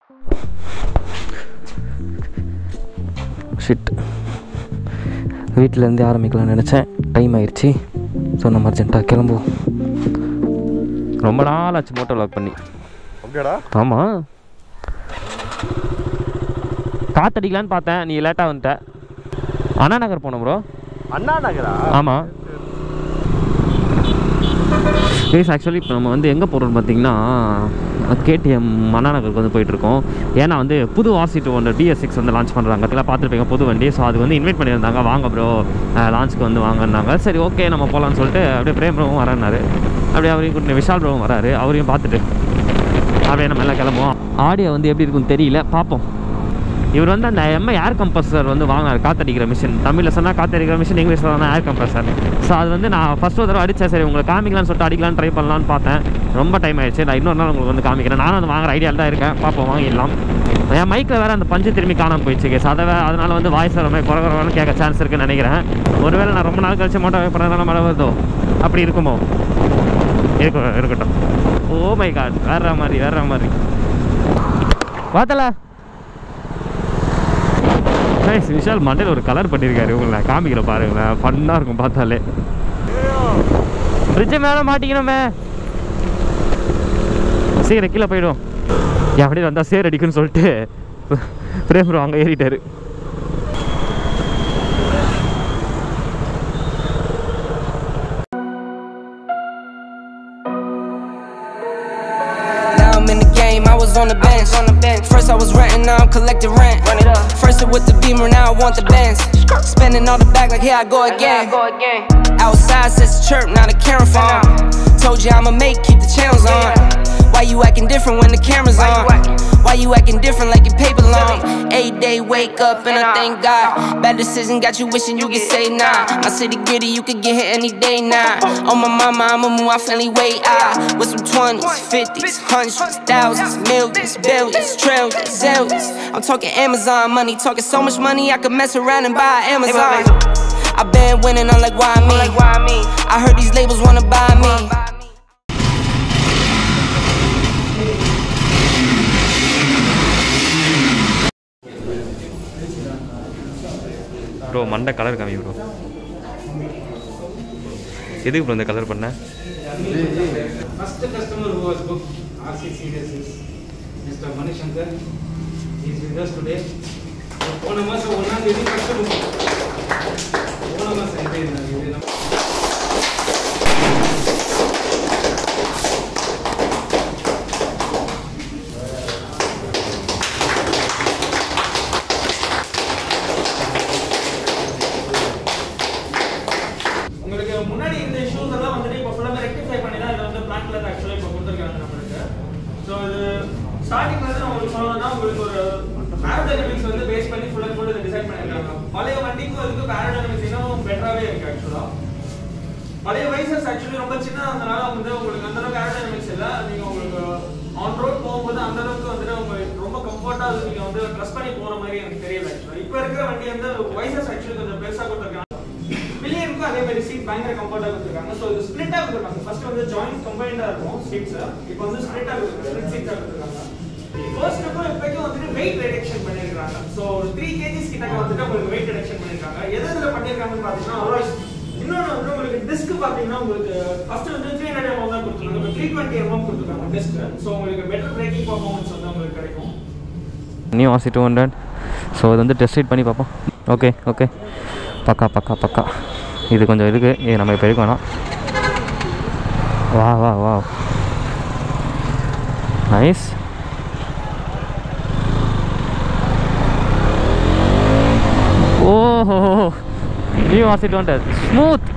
Shit வீட்டிலேருந்தே ஆரம்பிக்கலாம்னு நினச்சேன் time ஆயிடுச்சு so நம்ம அர்ஜென்ட்டாக கிளம்புவோம் ரொம்ப நாள் ஆச்சு மோட்டோ லாக் பண்ணி அப்படியாடா ஆமாம் காத்தடிக்கலான்னு பார்த்தேன் நீ லேட்டாக வந்துட்ட அண்ணா நகர் போனோம் ப்ரோ அண்ணா நகரா ஆமாம் கேஸ் ஆக்சுவலி இப்போ நம்ம வந்து எங்கே போகிறோம்னு பார்த்தீங்கன்னா கேடிஎம் அண்ணா நகருக்கு வந்து போயிட்டுருக்கோம் ஏன்னா வந்து புது RC two hundred TS six வந்து லான்ச் பண்ணுறாங்க அதெல்லாம் பார்த்துருப்பீங்க புது வண்டி ஸோ அது வந்து இன்வைட் பண்ணியிருந்தாங்க வாங்க ப்ரோ லான்ச்சுக்கு வந்து வாங்கன்னாங்க சரி ஓகே நம்ம போகலான்னு சொல்லிட்டு அப்படியே பிரேம் ப்ரோவும் வரேன்னாரு அப்படியே அவரையும் கூட்டிட்டு விஷால் ப்ரோவும் வராரு அவரையும் பார்த்துட்டு அப்படியே நம்ம எல்லாம் கிளம்புவோம் ஆடியோ வந்து எப்படி இருக்குன்னு தெரியல பார்ப்போம் இவர் வந்து அந்த எம்ஐ ஏர் கம்ப்ரஸர் வந்து வாங்கினார் காத்தடிக்கிற மிஷின் தமிழில் சொன்னால் காத்தடிக்கிற மிஷின் இங்கிலீஷில் சொன்னால் ஏர் கம்ப்ரஸர் ஸோ அது வந்து நான் ஃபஸ்ட் ஒரு தடவை அடித்தேன் சரி உங்களுக்கு காமிக்கலாம்னு சொல்லிட்டு அடிக்கலாம்னு ட்ரை பண்ணலான்னு பார்த்தேன் ரொம்ப டைம் ஆயிடுச்சு நான் இன்னொரு நாள் உங்களுக்கு வந்து காமிக்கிறேன் நானும் அது வாங்குற ஐடியாவில் தான் இருக்கேன் பார்ப்போம் வாங்கிடலாம் என் மைக்கில் வேறு அந்த பஞ்சு திரும்பி காணாமல் போயிடுச்சு கேஸ் அதை வே- அதனால வந்து வாய்ஸ் வர மாதிரி குறகுறவான்னு கேட்க சான்ஸ் இருக்குன்னு நினைக்கிறேன் ஒருவேளை நான் ரொம்ப நாள் கழிச்சு மோட்டோ பண்ணுறதுனால மழை வருதோ அப்படி இருக்குமோ இருக்கும் இருக்கட்டும் ஓ மை காட் வேற மாதிரி வேற மாதிரி பார்த்தல நைஸ் விஷால் மண்டையில் ஒரு கலர் பண்ணியிருக்காரு உங்களை நான் காமிக்கிறேன் பாருங்களேன் ஃபன்னாக இருக்கும் பார்த்தாலே ஃப்ரிட்ஜை மேலே மாட்டிக்கணுமே சீக்கிரம் கீழே போயிடும் அப்படியே வந்தால் சேர் அடிக்குன்னு சொல்லிட்டு பிரேம் ப்ரோ அங்கே ஏறிட்டாரு Now I'm in the game, I was on the bench. On the bench. First I was renting, now I'm collecting rent. Run it up. First it with the beamer, now I want the Benz. Spending all the back like here I go again. Outside says the chirp, now the camera phone. Told you I'ma make, keep the channels on. Why you acting different when the camera's on? Why you acting different like your paper long? Eight day wake up and I thank God. Bad decision got you wishing you could say nah. My city gritty, you could get hit any day now. On my mama, I'ma move my family way out. With some 20s, 50s, hundreds, thousands, millions, billions, trillions, zillions. I'm talking Amazon money, talking so much money I could mess around and buy Amazon. I been winning, I'm like, why me? I heard these labels wanna buy me. Bro மண்டை colour காமி bro எதுக்கு bro இந்த colour பண்ண First customer who was booked R6 Series is Mr. Manishankar. He is with us today. போன மாசம் ஒன்றாம் தேதி first book போன மாசம் இது இது நம்ம உங்களுக்கு முன்னாடி இந்த இஷ்யூஸ் எல்லாம் வந்துட்டு இப்போ ஃபுல்லாக ரெக்டிஃபை பண்ணி தான் இதை வந்து பிளான் கலர் ஆக்சுவலாக இப்போ கொடுத்துருக்காங்க நம்மளுக்கு ஸோ இது ஸ்டார்டிங்ல இருந்து நான் உங்களுக்கு சொல்லணும்னா உங்களுக்கு ஒரு ஏரோடைனமிக்ஸ் வந்து பேஸ் பண்ணி ஃபுல் அண்ட் ஃபுல் இதை டிசைன் பண்ணிருக்காங்க பழைய வண்டிக்கும் அதுக்கு ஏரோடைனமிக்ஸ் இன்னும் பெட்டராகவே இருக்கு ஆக்சுவலாக பழைய வைசஸ் ஆக்சுவலி ரொம்ப சின்னதா இருந்தனால வந்து உங்களுக்கு அந்த அளவுக்கு ஏரோடைனமிக்ஸ் இல்லை நீங்க உங்களுக்கு ஆன் ரோட் போகும்போது அந்த அளவுக்கு வந்துட்டு உங்களுக்கு ரொம்ப கம்ஃபர்ட்டா நீங்க வந்து ட்ரெஸ் பண்ணி போற மாதிரி எனக்கு தெரியல ஆக்சுவலா இப்போ இருக்கிற வண்டி வந்து வைசஸ் ஆக்சுவலி கொஞ்சம் பெருசா கொடுத்துருக்காங்க பில்லியனுக்கும் அதே மாதிரி சீட் பயங்கர கம்ஃபர்ட்டா கொடுத்துருக்காங்க ஸோ இது ஸ்பிளிட்டா கொடுத்துருக்காங்க ஃபர்ஸ்ட் வந்து ஜாயிண்ட் கம்பைண்டா இருக்கும் சீட்ஸ் இப்போ வந்து ஸ்பிளிட்டா கொடுத்துருக்காங்க ஸ்பிளிட் சீட்ஸா கொடுத்துருக்காங்க ஃபர்ஸ்ட் இப்போ இப்போக்கும் வந்துட்டு வெயிட் ரிடக்ஷன் பண்ணிருக்காங்க ஸோ ஒரு த்ரீ கேஜிஸ் கிட்ட வந்துட்டு உங்களுக்கு வெயிட் ரிடக்ஷன் பண்ணிருக்காங்க எது இதுல பண்ணிருக்காங்கன்னு பாத்தீங்கன்னா alloys. இன்னொன்று வந்து உங்களுக்கு டிஸ்க் பாத்தீங்கன்னா உங்களுக்கு ஃபர்ஸ்ட் வந்து த்ரீ ஹண்ட்ரட் எம்எம் தான் கொடுத்துருக்காங்க இப்போ த்ரீ டுவெண்ட்டி எம்எம் கொடுத்துருக்காங்க டிஸ்க் ஸோ உங்களுக்கு பெட்டர் பிரேக்கிங் பர்ஃபார்மன்ஸ் வந்து உங்களுக்கு கிடைக்கும் new RC two hundred so இது வந்து டெஸ்ட் ரைட் பண்ணி பார்ப்போம் ஓகே ஓகே பக்கா பக்கா பக்கா இது கொஞ்சம் இருக்குது இது நம்ம இப்போ எடுக்க வேணாம் வா வா வா நைஸ் ஓஹோ new RC two hundred smooth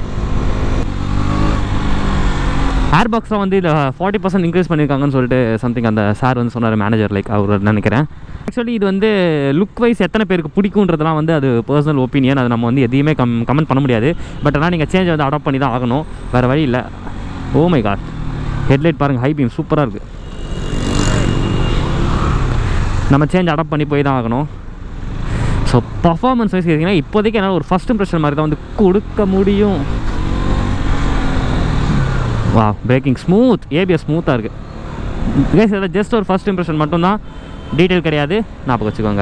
air பாக்ஸ்லாம் வந்து இதில் ஃபார்ட்டி பர்சன்ட் இன்க்ரீஸ் பண்ணியிருக்காங்கன்னு சொல்லிட்டு சம்திங் அந்த சார் வந்து சொன்னார் மேனேஜர் லைக் அவர் நினைக்கிறேன் ஆக்சுவலி இது வந்து லுக் வைஸ் எத்தனை பேருக்கு பிடிக்குன்றதெல்லாம் வந்து அது பர்சனல் ஒப்பீனியன் அது நம்ம வந்து எதையுமே கம் கமெண்ட் பண்ண முடியாது பட் ஆனால் நீங்கள் சேஞ்ச் வந்து அடாப்ட் பண்ணி தான் ஆகணும் வேறு வழி இல்லை ஓ மை காட் ஹெட்லைட் பாருங்கள் ஹை பீம் சூப்பராக இருக்குது நம்ம சேஞ்ச் அடாப்ட் பண்ணி போய் தான் ஆகணும் ஸோ பர்ஃபார்மன்ஸ் வைஸ் கேட்டிங்கன்னா இப்போதைக்கு என்னால் ஒரு ஃபஸ்ட் இம்ப்ரெஷன் மாதிரி தான் வந்து கொடுக்க முடியும் வா பிரேக்கிங் ஸ்மூத் ஏபிஎஸ் ஸ்மூத்தாக இருக்குது கேஸ் இதில் ஜஸ்ட் ஒரு ஃபஸ்ட் இம்ப்ரெஷன் மட்டும்தான் டீட்டெயில் கிடையாது ஞாபகம் வச்சுக்கோங்க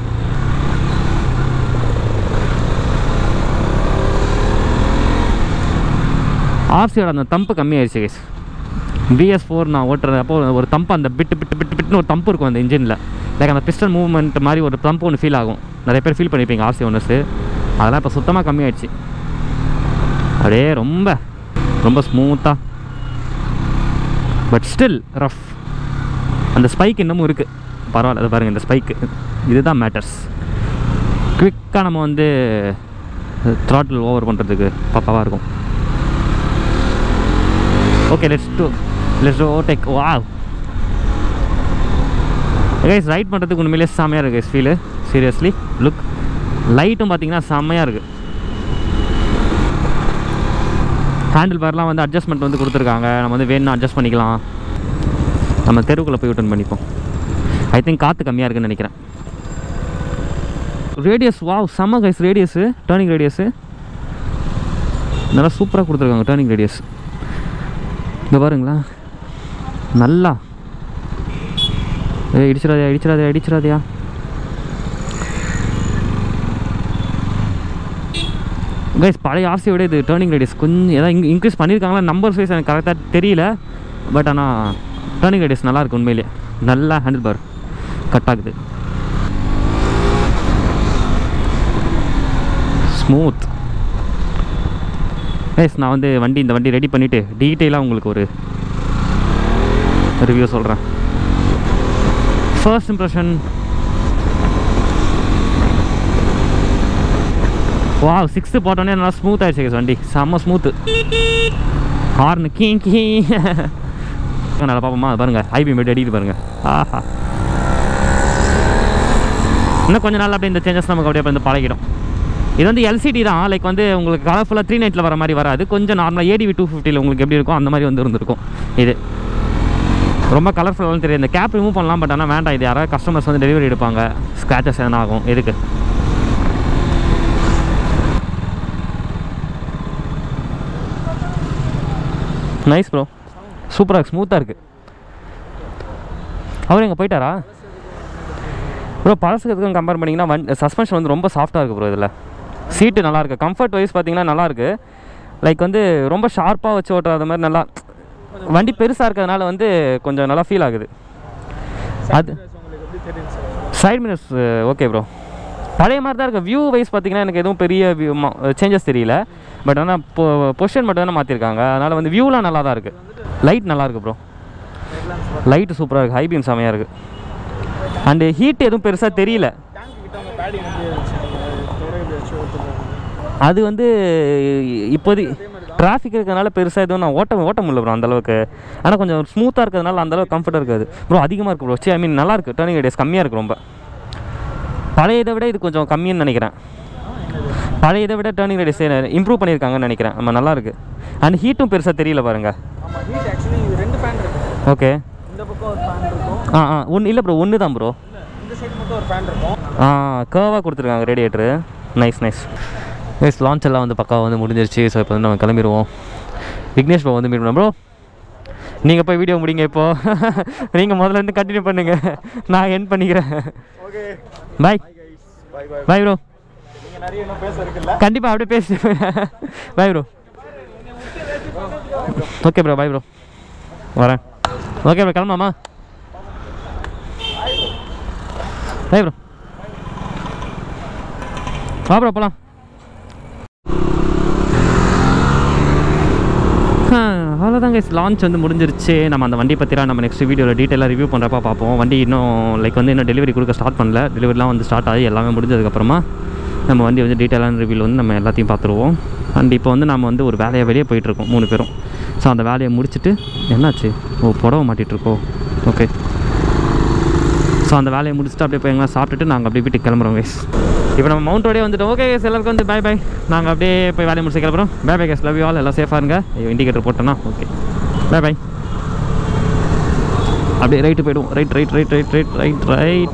ஆர்சியோட அந்த தம்பு கம்மியாயிருச்சு கைஸ் பிஎஸ் ஃபோர் நான் ஓட்டுறப்போ ஒரு தம்பு அந்த பிட்டு பிட்டு பிட்டு பிட்டுன்னு ஒரு தம்பு இருக்கும் அந்த இன்ஜினில் லைக் அந்த பிஸ்டன் மூவ்மெண்ட் மாதிரி ஒரு தம்பு ஒன்று ஃபீல் ஆகும் நிறைய பேர் ஃபீல் பண்ணியிருப்பீங்க ஆர்சி ஒன்றுஸு அதெல்லாம் இப்போ சுத்தமாக கம்மியாயிடுச்சு அப்படியே ரொம்ப ரொம்ப ஸ்மூத்தாக பட் ஸ்டில் ரஃப் அந்த ஸ்பைக் இன்னமும் இருக்குது பரவாயில்ல அது பாருங்கள் இந்த ஸ்பைக்கு இதுதான் மேட்டர்ஸ் குவிக்காக நம்ம வந்து த்ராட்டில் ஓவர் பண்ணுறதுக்கு பக்காவாக இருக்கும் okay let's do let's oh take வா கைஸ் ரைட் பண்ணுறதுக்கு உண்மையிலே செம்மையாக இருக்குது கைஸ் ஃபீலு சீரியஸ்லி லுக் லைட்டும் பார்த்தீங்கன்னா செம்மையாக இருக்குது ஹேண்டில் பார்லாம் வந்து அட்ஜஸ்ட்மெண்ட் வந்து கொடுத்துருக்காங்க நம்ம வந்து வேணும்னா அட்ஜஸ்ட் பண்ணிக்கலாம் நம்ம தெருவுக்குள்ளே போய் ரிட்டர்ன் பண்ணிப்போம் ஐ திங்க் காற்று கம்மியாக இருக்குன்னு நினைக்கிறேன் ரேடியஸ் வாவ் செம்ம கைஸ் ரேடியஸு டேர்னிங் ரேடியஸு நல்லா சூப்பராக கொடுத்துருக்காங்க டேர்னிங் ரேடியஸ் இங்கே பாருங்களா நல்லா ஏய் இடிச்சிடாதயா இடிச்சிடாதயா இடிச்சிடாதயா கைஸ் பழைய ஆர்சியை விட இது டேர்னிங் ரேடியஸ் கொஞ்சம் ஏதாவது இங்கே இன்க்ரீஸ் பண்ணியிருக்காங்களா நம்பர்ஸ் வைஸ் எனக்கு கரெக்டாக தெரியல பட் ஆனால் டேர்னிங் ரேடியஸ் நல்லா இருக்கு உண்மையிலேயே நல்லா ஹேண்டில் பார் கட் ஆகுது ஸ்மூத் கைஸ் நான் வந்து வண்டி இந்த வண்டி ரெடி பண்ணிவிட்டு டீட்டெயிலாக உங்களுக்கு ஒரு ரிவ்யூ சொல்கிறேன் ஃபர்ஸ்ட் இம்ப்ரெஷன் வா சிக்ஸ்த்து போட்டோன்னே நல்லா ஸ்மூத் ஆயிடுச்சு guys வண்டி செம்ம ஸ்மூத்து ஹார்னு கீ கீ நல்லா பார்ப்போமா அது பாருங்க ஐபி மேட் அடிக்குது பாருங்க ஆஹா இன்னும் கொஞ்ச நாள் அப்படியே இந்த சேஞ்சஸ் நமக்கு அப்படியே வந்து பழகிடும் இது வந்து எல்சிடி தான் லைக் வந்து உங்களுக்கு கலர்ஃபுல்லாக த்ரீ நைட்டில் வர மாதிரி வராது கொஞ்சம் நார்மலாக ஏடிவி டூ ஃபிஃப்டியில் உங்களுக்கு எப்படி இருக்கும் அந்த மாதிரி வந்து இருந்திருக்கும் இது ரொம்ப கலர்ஃபுல்லாகவும் தெரியும் இந்த கேப் ரிமூவ் பண்ணலாம் பட் ஆனால் வேண்டாம் இது யாராவது கஸ்டமர்ஸ் வந்து டெலிவரி எடுப்பாங்க ஸ்க்ராச்சஸ் எதனா ஆகும் எதுக்கு நைஸ் ப்ரோ சூப்பராக ஸ்மூத்தாக இருக்குது அவர் எங்கே போயிட்டாரா ப்ரோ பழசுக்கு இதுக்கும் கம்பேர் பண்ணிங்கன்னா வண்டி சஸ்பென்ஷன் வந்து ரொம்ப சாஃப்டாக இருக்குது ப்ரோ இதில் சீட்டு நல்லா இருக்குது கம்ஃபர்ட் வைஸ் பார்த்தீங்கன்னா நல்லா இருக்கு லைக் வந்து ரொம்ப ஷார்ப்பாக வச்சு ஓட்டுறது மாதிரி நல்லா வண்டி பெருசாக இருக்கிறதுனால வந்து கொஞ்சம் நல்லா ஃபீல் ஆகுது அது உங்களுக்கு எப்படி தெரியும் sir side mirrors okay bro பழைய மாதிரி தான் இருக்குது வியூ வைஸ் பார்த்தீங்கன்னா எனக்கு எதுவும் பெரிய வியூ சேஞ்சஸ் தெரியல பட் ஆனால் இப்போ பொசிஷன் மட்டும் தானே மாற்றிருக்காங்க அதனால் வந்து வியூலாம் நல்லா தான் இருக்குது லைட் நல்லா இருக்கு ப்ரோ லைட்டு சூப்பராக இருக்குது ஹை பீம் செமையாக இருக்குது அண்டு ஹீட் எதுவும் பெருசாக தெரியல டேங்க் கிட்ட உங்கள் பேடிங் எப்படி இருந்துச்சு நீங்கள் தொடர் எப்படி வச்சு ஓட்டுறது அது வந்து இப்போதி டிராஃபிக் இருக்கிறதுனால பெருசாக எதுவும் நான் ஓட்ட ஓட்ட முடியல ப்ரோ அந்தளவுக்கு ஆனால் கொஞ்சம் ஸ்மூத்தாக இருக்கிறதுனால அந்தளவுக்கு கம்ஃபர்ட்டாக இருக்காது ப்ரோ அதிகமாக இருக்குது ப்ரோ ஐ மீன் நல்லா இருக்குது டேர்னிங் ரேடியஸ் கம்மியாக இருக்குது ரொம்ப பழைய இதை விட இது கொஞ்சம் கம்மின்னு நினைக்கிறேன் பழைய இதை விட டேர்னிங் ரேடியஸ் இம்ப்ரூவ் பண்ணியிருக்காங்கன்னு நினைக்கிறேன் ஆமாம் நல்லா இருக்குது அண்ட் ஹீட்டும் பெருசாக தெரியல பாருங்க ஆமாம் ஹீட் ஆக்சுவலி இது ரெண்டு ஃபேன் இருக்கு ஓகே இந்த பக்கம் ஒரு ஃபேன் இருக்கும் ஆ ஆ ஒன்று இல்லை ப்ரோ ஒன்று தான் ப்ரோ இந்த சைடு மட்டும் ஒரு ஃபேன் இருக்கும் ஆ கர்வாக கொடுத்துருக்காங்க radiator nice nice nice launch எல்லாம் வந்து பக்காவாக வந்து முடிஞ்சிருச்சு ஸோ இப்போ வந்து நம்ம கிளம்பிடுவோம் விக்னேஷ் ப்ரோ வந்து மீட் பண்ண ப்ரோ நீங்கள் போய் வீடியோ முடிங்க இப்போ நீங்கள் முதல்ல இருந்து கண்டினியூ பண்ணுங்கள் நான் என் பண்ணிக்கிறேன் okay bye bye bye bye bro நீங்கள் நிறைய இன்னும் பேச இருக்குல்ல கண்டிப்பாக அப்படியே பேசி bye bro okay bro bye bro வரேன் ஓகே ப்ரோ கிளம்பாமா பாய் ப்ரோ வா ப்ரோ போகலாம் அவ்வளோதான் கைஸ் லான்ச் வந்து முடிஞ்சிருச்சு நம்ம அந்த வண்டி பற்றிலாம் நம்ம நெக்ஸ்ட் வீடியோவில் டீட்டெயிலாக ரிவ்யூ பண்ணுறப்ப பார்ப்போம் வண்டி இன்னும் லைக் வந்து இன்னும் டெலிவரி கொடுக்க ஸ்டார்ட் பண்ணல டெலிவரிலாம் வந்து ஸ்டார்ட் ஆகி எல்லாமே முடிஞ்சதுக்கப்புறமா நம்ம வண்டி வந்து டீட்டெயிலான ரிவ்யூவில் வந்து நம்ம எல்லாத்தையும் பார்த்துருவோம் அண்ட் இப்போ வந்து நம்ம வந்து ஒரு வேலையை வெளியே போயிட்டுருக்கோம் மூணு பேரும் ஸோ அந்த வேலையை முடிச்சுட்டு என்னாச்சு ஓ புடவை மாட்டிகிட்ருக்கோம் ஓகே ஸோ அந்த வேலையை முடிச்சுட்டு அப்படியே போய் எங்கன்னா சாப்பிட்டுட்டு நாங்கள் அப்படியே வீட்டுக்கு கிளம்புறோம் கைஸ் இப்போ நம்ம மவுண்டோடய வந்துட்டோம் ஓகே கைஸ் எல்லாருக்கும் வந்து பை பை நாங்கள் அப்படியே போய் வேலையை முடிச்சு கிளம்புறோம் bye bye guys love you all எல்லாம் சேஃபாக இருங்க இண்டிகேட்டர் போட்டோன்னா ஓகே பை பை அப்படியே ரைட்டு போயிடுவோம் right right right right right right right